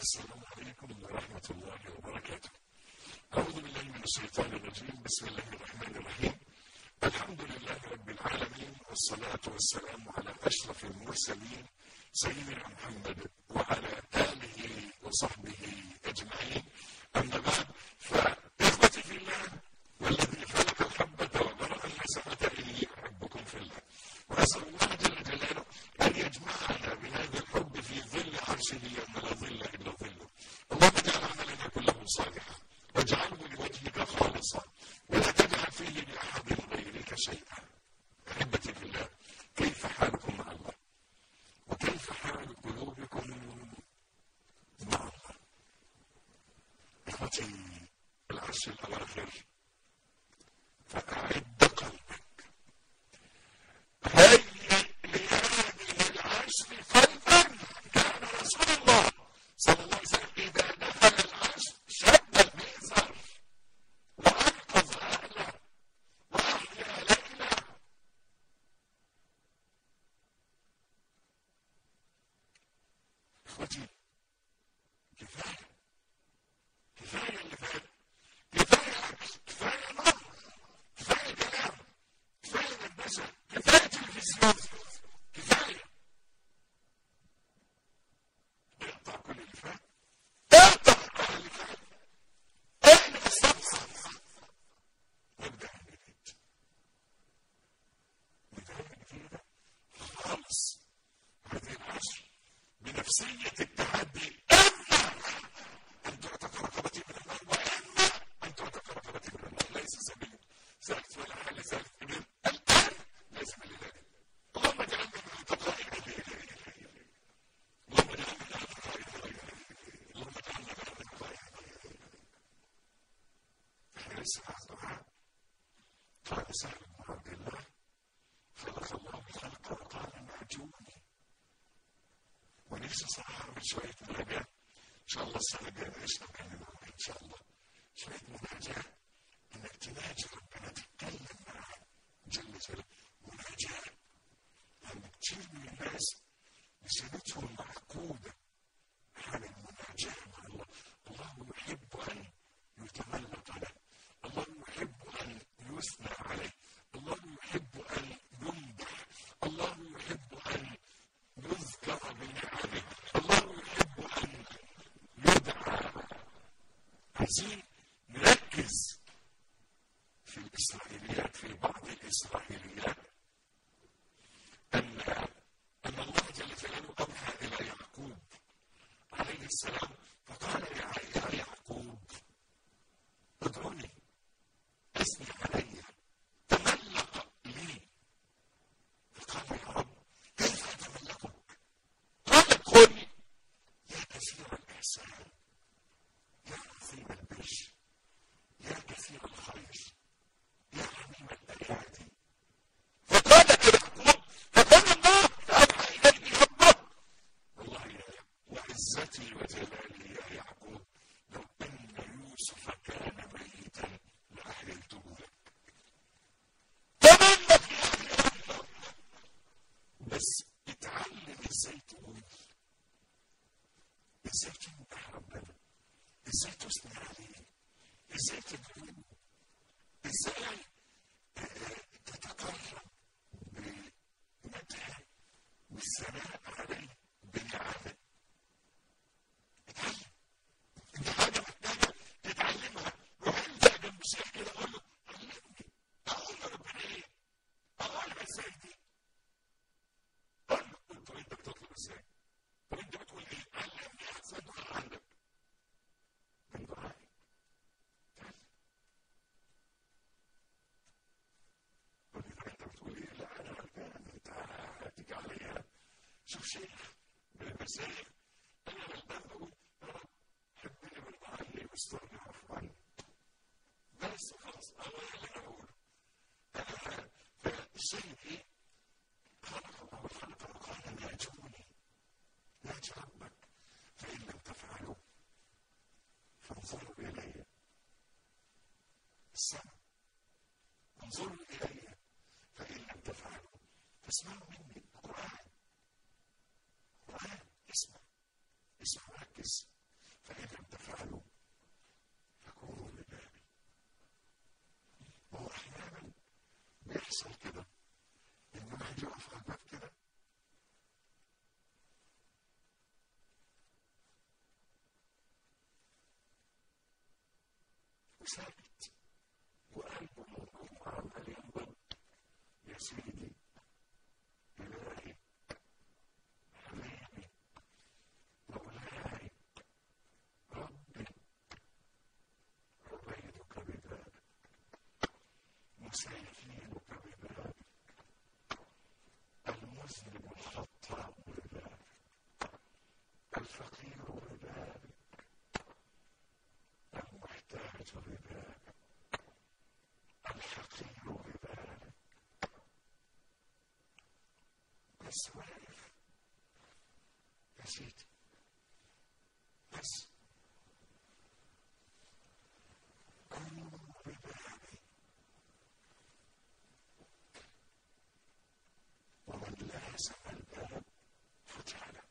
السلام عليكم ورحمة الله وبركاته أعوذ بالله من الشيطان الرجيم بسم الله الرحمن الرحيم الحمد لله رب العالمين والصلاة والسلام على أشرف المرسلين سيدنا محمد وعلى آله وصحبه أجمعين أما بعد فإخوتي في الله والذي خلق الحبة وبرأ النسمة إني أحبكم في الله وأسأل الله جل جلاله أن يجمعنا بهذا الحب في ظل عرشه يوم لا ظل إلا ظله اللهم اجعل عملنا كله صالحا واجعله لوجهك خالصا ولا تجعل فيه لأحد غيرك شيئا أحبتي في الله كيف حالكم مع الله وكيف حال قلوبكم مع الله إخوتي العرش الأواخر فأعد قلبك هيئ لهذه العشر قلبا كان رسول الله صلى الله عليه وسلم إذا دخل العشر شد المئزر وأنقذ أهله وأحيا ليله إخوتي كفاية كفاية اللي فات كفاية أكل كفاية نار كفاية كلام كفاية دردشة كفاية تلفزيون كفاية اقطع كل اللي فات اقطع كل اللي فات اقلب الصفحة وابدأ من جديد بداية جديدة خالص هذه العشر بنفسية التحدي إما أن تعتق رقبتي من النار وإما أن تعتق رقبتي من النار ليس سبيل ثالث ولا حل ثالث من الآن ليس من الله اللهم اجعلنا من التقاء اللهم اجعلنا من التقاء اللهم اجعلنا من التقاء احنا لسه مع الدعاء قال سهل بن عبد الله خلق الله الخلق وقال نعجوني ونفسي صراحة أعمل شوية مراجعة إن شاء الله السنة الجاية نعيش نكلم إن شاء الله شوية مراجعة إنك تناجي ربنا تتكلم معاه جل جلاله مناجاة لأن كتير من الناس لسانتهم معقودة عن المناجاة مع الله الله يحب أن يتملق عليه الله يحب أن يثنى عليه الله يحب أن يمدح الله يحب أن يذكر بنعمه الله يحب أن يدعى عايزين نركز في الإسرائيليات في بعض الإسرائيليات أن أن الله جل جلاله أوحى إلى يعقوب عليه السلام فقال يا يا يعقوب ادعوني اثني علي تملق لي فقال يا رب كيف اتملكك؟ قال قل يا كثير الاحسان يا عظيم البر يا كثير الخير يا عميم الايادي فقال يعقوب فقال الله فاوحى اليه ربه والله يا وعزتي وجلالي يا يعقوب لو ان يوسف كان ميتا لاحييته لك تملك يا الله بس اتعلم ازاي تقول ازاي تمدح ربنا ازاي تثني عليه ازاي تدعوه ازاي آه، تتقرب بمدحه والثناء عليه بنعمه اتعلم دي حاجه محتاجه تتعلمها روح انت جنب شيخ كده قول له علمني اقول له ربنا ايه؟ اقول ازاي دي؟ قال له قلت له انت بتطلب ازاي؟ طب انت بتقول ايه؟ علمني احسن دعاء عندك من دعائي قل لي طب انت بتقول ايه؟ لا انا غلبان انت هتيجي عليا شوف شيخ من المشايخ انا غلبان بقول يا رب حبني بالمعلي واسترني واعف عني بس خلاص هو ده اللي انا بقوله انا فالشيء ايه؟ خلق الله الخلق وقال ناجوني ناجي ربك فإن لم تفعلوا فانظروا إلي السماء انظروا إلي فإن لم تفعلوا فاسمعوا مني القرآن القرآن اسمع اسمع ركز وساكت وقلبه موجود وعمال ينبض يا سيدي إلهي حبيبي مولاي ربي عبيدك ببابك مسيكينك ببابك المذنب الخطاء ببابك الفقير ببابك المحتاج ببابك الحقير ببابك بس واقف يا سيدي بس قوموا ببابي ومن لازم الباب فتح له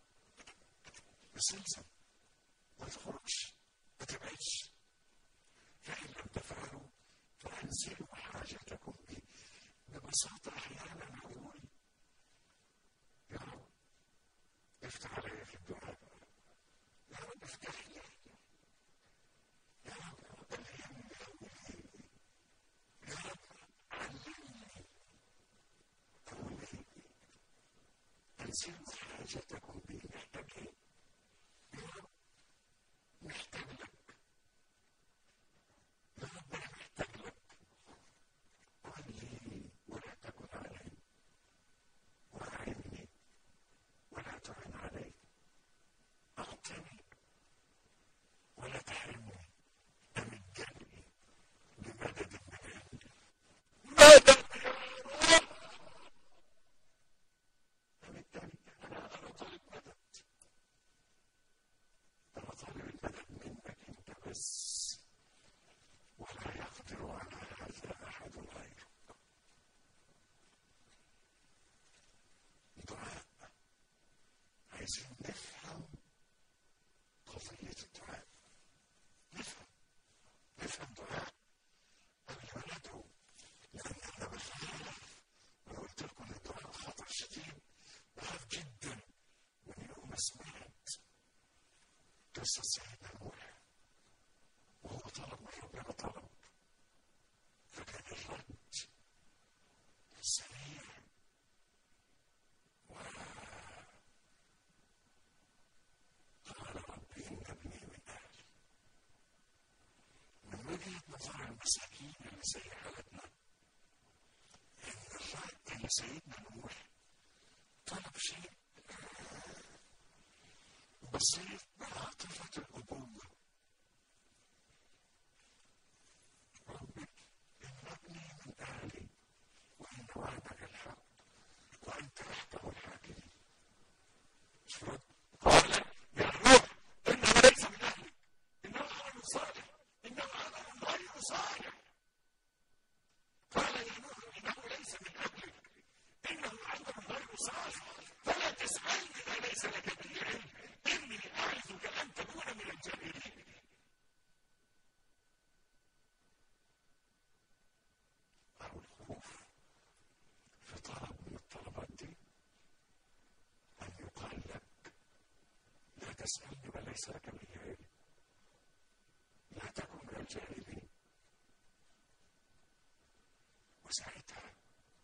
بس الزم ما تخرجش ما تبعدش فإن لم تفعلوا فأنزلوا حاجتكم بي ببساطة أحيانا نقول يا رب افتح علي في الدعاء يا رب افتح لي يا رب ألهمني أوليني يا رب علمني أوليني أنزلوا حاجتكم بي محتاجين يا رب محتاج لك يا رب أنا محتاج لك قل لي ولا تكن علي وأعني ولا تعن علي أعطني ولا تحرمني أمدني بمدد من عندي مدد يا رب أمدني أنا أنا طالب مدد أنا طالب المدد منك أنت بس ولا يقدر على هذا أحد غيرك دعاء عايزين نفهم قضية الدعاء نفهم نفهم دعاء قبل ما ندعو لأن أنا بخاف أنا قلت لكم إن الدعاء خطر شديد بخاف جدا من يوم ما سمعت قصة سيدنا نوح وهو طلب من ربنا طلب فكان الرد سريع قال رب إن ابني من أهلي من وجهة نظر المساكين اللي زي حالتنا إن الرد اللي سيدنا نوح طلب شيء بسيط بعاطفة الأبوة ربي إن ابني من أهلي وإن وعدك الحق وأنت أحكم الحاكمين مش رد قال يا نوح إنه ليس من أهلك إنه عمل صالح إنه عمل غير صالح قال يا نوح إنه ليس من أهلك إنه عمل غير صالح فلا تسألني ما ليس لك به علم إني أعظك أن تكون من الجاهلين أو الخوف في طلب من الطلبات دي أن يقال لك لا تسألني ما ليس لك به علم لا تكن من الجاهلين وساعتها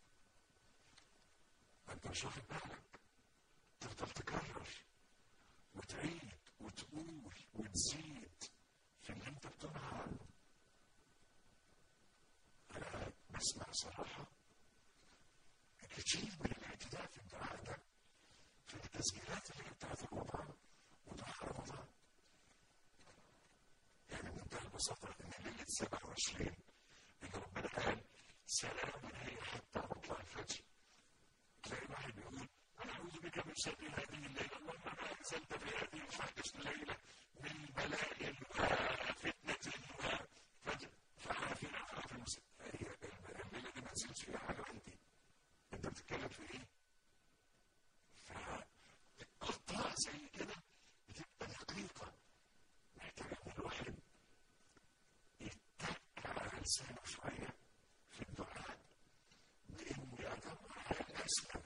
أنت مش واخد بالك تفضل تكرر وتعيد وتقول وتزيد في اللي انت بتنهى عنه انا بسمع صراحه كتير من الاعتداء في الدعاء ده في التسجيلات اللي هي بتاعت رمضان ودعاء رمضان يعني بمنتهى البساطه ان ليله 27 ان ربنا قال سلام هي حتى مطلع الفجر تلاقي واحد بيقول أعوذ بك من شر هذه الليلة اللهم ما أنزلت في هذه الفاحشة الليلة من بلاء وفتنة فعافنا فعاف المسلم هي الليلة دي ما نزلش فيها حاجة عندي أنت بتتكلم في إيه؟ فأخطاء زي كده بتبقى دقيقة محتاجة إن الواحد يتك على لسانه شوية في الدعاء بإني أدور على الأسلم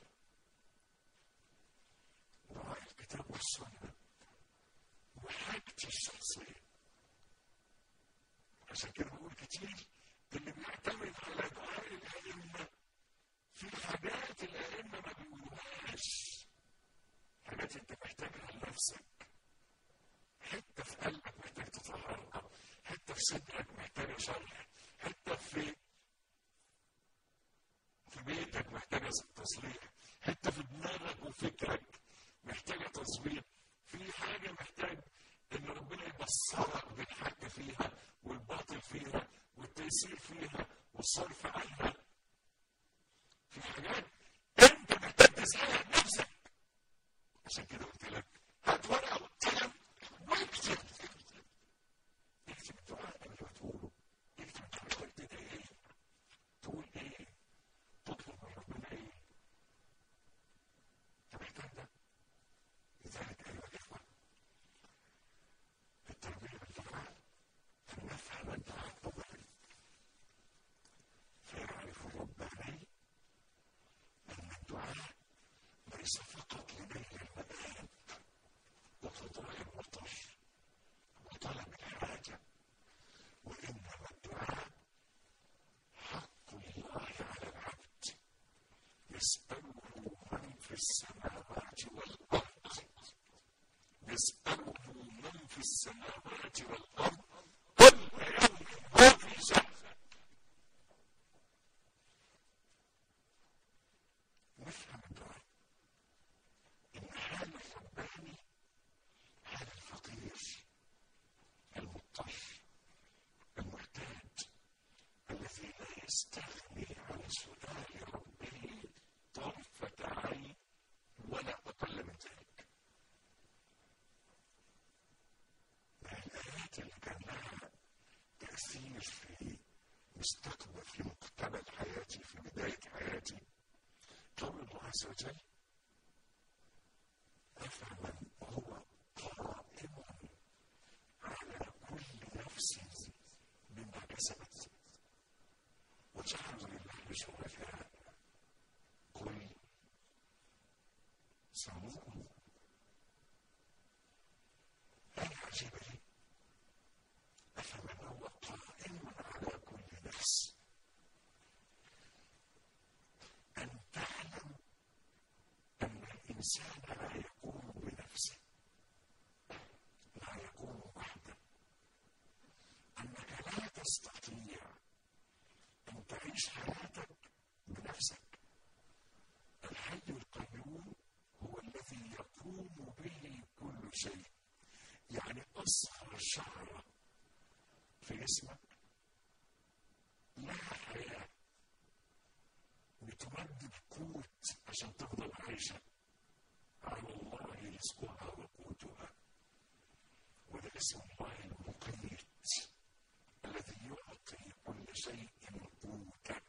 دعاء الكتاب والسنة وحاجتي الشخصية عشان كده بقول كتير اللي بيعتمد على دعاء الأئمة في حاجات الأئمة ما بيقولوهاش حاجات أنت محتاجها لنفسك حتة في قلبك محتاج تطهرها حتة في صدرك محتاجة شرح حتة في في بيتك محتاجة تصليح حتة في دماغك وفكرك محتاجة تصوير في حاجة محتاج إن ربنا يبصرك بالحق فيها والباطل فيها والتيسير فيها والصرف عنها في حاجات أنت محتاج تسألها بنفسك عشان كده قلت لك هات ورقة وقلم واكتب اكتب الدعاء اللي هتقوله اكتب انت محتاج تدعي ايه تقول ايه تطلب من ربنا ايه انت محتاج ده لذلك ايها الاخوه التربيه بالدعاء ان نفهم الدعاء الطبيعي فيعرف الرباني ان الدعاء ليس فقط لنيل المآب وقضاء المطر وطلب الحاجة وإنما الدعاء حق الله على العبد يسأله من في السماوات والأرض يسأله من في السماوات والأرض كل يوم هو في شأن نفهم الدعاء إن حال الرباني حال الفقير المضطر المحتاج الذي لا يستغني عن سؤال ربه طرفة عين ولا أقل من ذلك من الآيات اللي كان لها تأثير في مستقبل في مقتبل حياتي في بداية حياتي قول الله عز وجل أفمن هو قائم على كل نفس بما كسبت وجعلوا لله شركاء قل سموه أنا عجيب لي أفمن هو قائم على كل نفس أن تعلم أن الإنسان لا يقوم بنفسه لا يقوم وحده أنك لا تستطيع أن تعيش حياتك بنفسك الحي القيوم هو الذي يقوم به كل شيء يعني أصغر شعرة في جسمك لها حياة بتمدد قوت عشان تفضل عايشة على الله رزقها وقوتها وده اسم الله المقيت الذي يعطي كل شيء قوته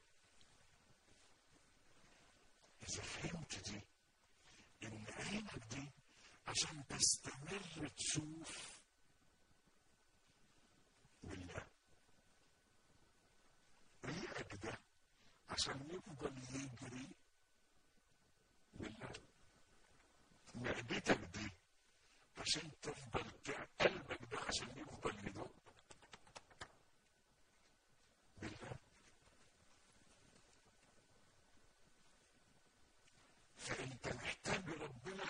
إذا فهمت دي إن عينك دي عشان تستمر تشوف بالله ريقك ده عشان يفضل يجري بالله معدتك دي عشان تفضل قلبك ده عشان يفضل يدق بالله فانت محتاج ربنا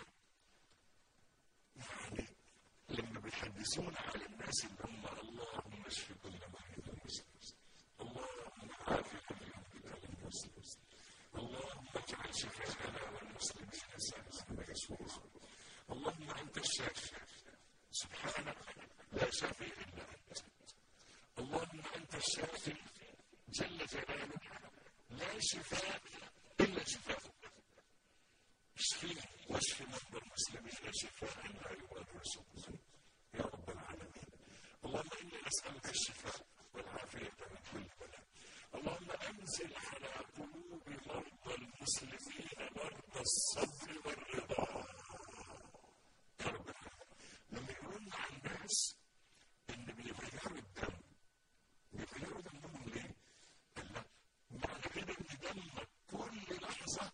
يعني لما بيحدثونا على الناس اللي هم اللهم اشف كل مريض مسلم اللهم عافي كل مبتلى مسلم اللهم اجعل شفاءنا والمسلمين سلسلة يسوع اللهم انت الشافي سبحانك لا شافي الا انت اللهم انت الشافي جل جلالك لا شفاء الا شفاءك اشفيني واشفي مرضى المسلمين شفاء لا يغادر سقما يا رب العالمين اللهم اني اسالك الشفاء والعافيه من كل بلاء اللهم انزل على قلوب مرضى المسلمين مرضى الصبر والرضا يا رب العالمين لما يقولون على الناس ان بيغيروا الدم بيغيروا دمهم ليه؟ قال لا معنى كده ان دمك كل لحظه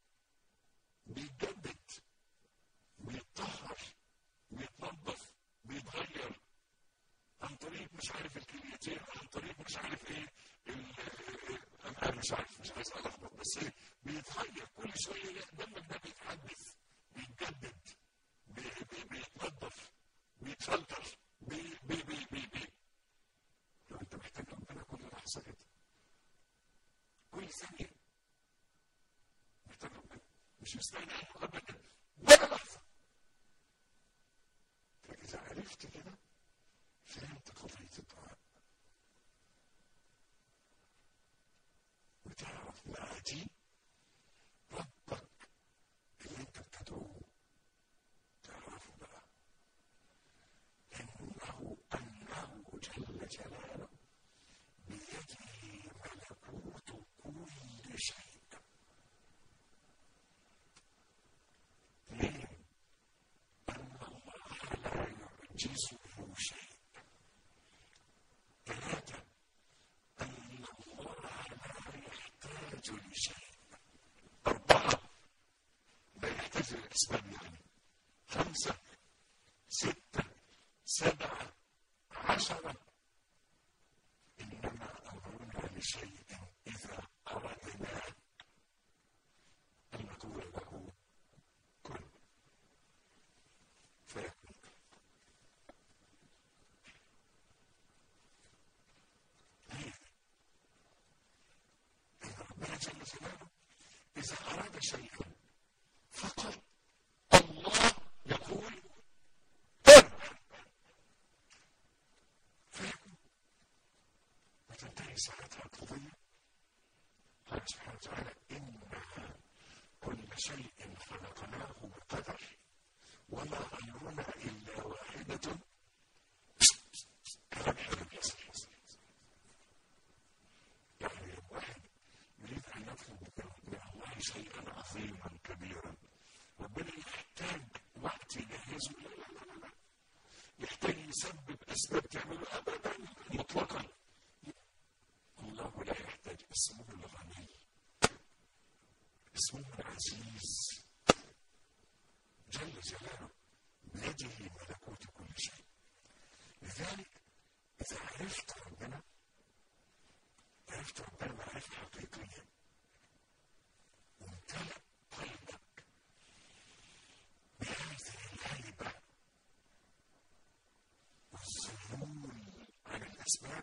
بيتجدد بيتطهر بيتنظف بيتغير عن طريق مش عارف الكليتين عن مش عارف ايه انا مش عارف مش عايز الخبط بس ايه بيتغير كل شويه دمك ده بيتحدث بيتجدد بيتنظف بيتفلتر بي بي بي بي بي لو انت محتاج ربنا كل لحظه كده كل ثانيه محتاج ربنا مش مستني عنه ابدا ولا لحظه فاذا عرفت كده فهمت قضيه الدعاء وتعرف معادي ربك اللي انت بتدعوه تعرفه بقى انه انه جل جلاله بيده ملكوت كل شيء اثنين ان الله لا يعجزه شيء ثلاثه ان الله لا يحتاج لشيء اربعه لا يحتاج للاسباب يعني خمسه سته سبعه عشره انما امرنا لشيء اذا اردناه ان نقول له كن فيكون ليه؟ إذا ربنا جل جلاله إذا أراد شيئا فقط الله يقول كن فيكون وتنتهي ساعتها القضية قال سبحانه وتعالى إنا كل شيء خلقناه بقدر وما أمرنا إلا واحدة كلام حلو يصل يصل يعني لو واحد يريد أن يطلب من الله شيئا عظيما كبيرا ربنا يحتاج وقت يجهزه لا لا لا لا لا يحتاج يسبب أسباب تعمله أبدا مطلقا الله لا يحتاج اسمه الغني اسمه العزيز جل جلاله بيده ملكوت كل شيء لذلك إذا عرفت ربنا عرفت ربنا معرفة حقيقية وامتلأ قلبك بهذه الهيبة والذلول عن الأسباب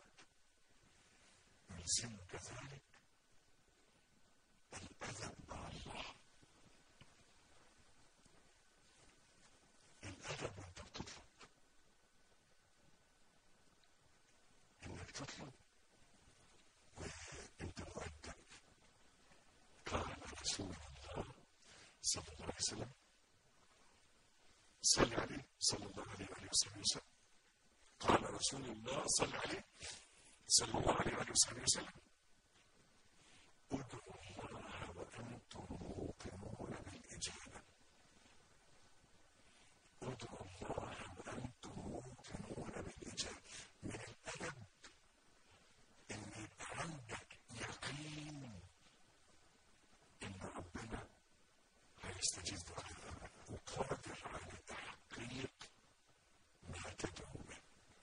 يلزمك ذلك الأدب مع الله الأدب وأنت بتطلب إنك تطلب وأنت مؤدب قال رسول الله صلى الله عليه وسلم صل عليه صلى الله عليه وآله وصحبه وسلم قال رسول الله صل عليه صلى الله عليه وآله وصحبه وسلم ادعوا الله وأنتم موقنون بالإجابة ادعوا الله وأنتم موقنون بالإجابة من الأدب إن يبقى عندك يقين إن ربنا هيستجيب دعائك وقادر على تحقيق ما تدعو به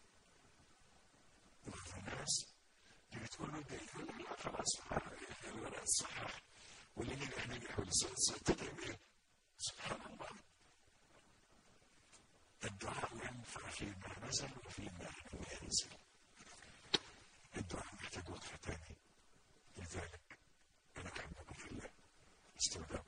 وفي ناس اللي بتقول له ده يقول له لا خلاص الورق صحح واللي يجي احنا نحاول تدعي بايه؟ سبحان الله الدعاء ينفع فيما نزل وفيما لم ينزل الدعاء محتاج وقفه تاني لذلك انا احبكم في الله استودع